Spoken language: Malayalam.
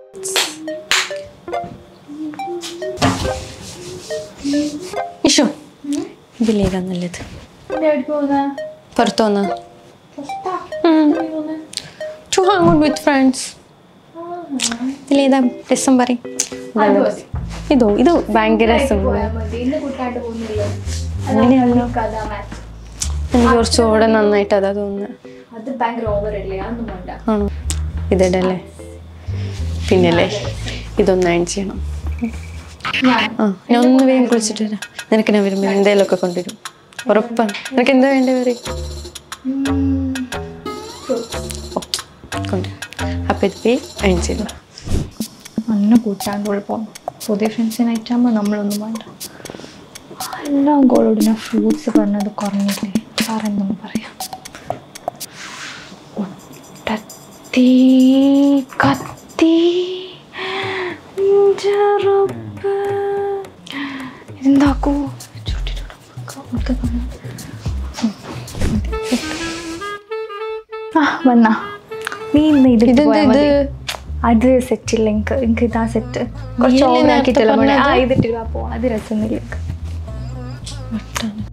ഇഷു ഇതിലേതാ നല്ലത് പുറത്തു വന്നാ to hang out with friends ഇതിലേതാ രസം പറയും ഇതോ ഇത് ഭയങ്കര രസം അങ്ങനെയല്ല എനിക്ക് കുറച്ചുകൂടെ നന്നായിട്ട് അതാ തോന്നുന്നത് അത് ഭയങ്കര ഓവർ അല്ലേ അതൊന്നും വേണ്ട ആണോ ഇതിടല്ലേ പിന്നല്ലേ ഇതൊന്ന് അയൺ ചെയ്യണം ആ ഞാൻ ഒന്ന് വേഗം കുളിച്ചിട്ട് വരാം നിനക്ക് ഞാൻ വരുമ്പോൾ എന്തെങ്കിലുമൊക്കെ കൊണ്ടുവരും ഉറപ്പാണ് നിനക്ക് എന്താ വേണ്ടി പറയും ഓക്കെ കൊണ്ടുവരും അപ്പം ഇത് പോയി അയൺ ചെയ്തു അന്ന കൂട്ടാണ്ട് കുഴപ്പം പുതിയ ഫ്രണ്ട്സിനായിട്ടാകുമ്പോൾ നമ്മളൊന്നും വേണ്ട എല്ലാ ഗോളോട് ഞാൻ ഫ്രൂട്ട്സ് പറഞ്ഞത് കുറഞ്ഞില്ലേ പറയുന്നു പറയാം ഒട്ടത്തി കത്തി ഇന്റെ റബ്ബ്. ഇതെന്താക്കൂ ആ വന്നാ നീ ഇന്ന് ഇതിട്ട് ഇതെന്ത് പോയാ ഇത് മതി. അത് സെറ്റ് ഇല്ല എനിക്ക് എനിക്ക് ഇതാ സെറ്റ് കുറച്ച് നീയല്ലേ ഓവർ നേരത്തെ ആക്കിയിട്ടല്ലോ മോനെ. ആ പറഞ്ഞത്? ഇതിട്ട് പോ അത് രസമൊന്നുമില്ല എനിക്ക്. വട്ടാണ്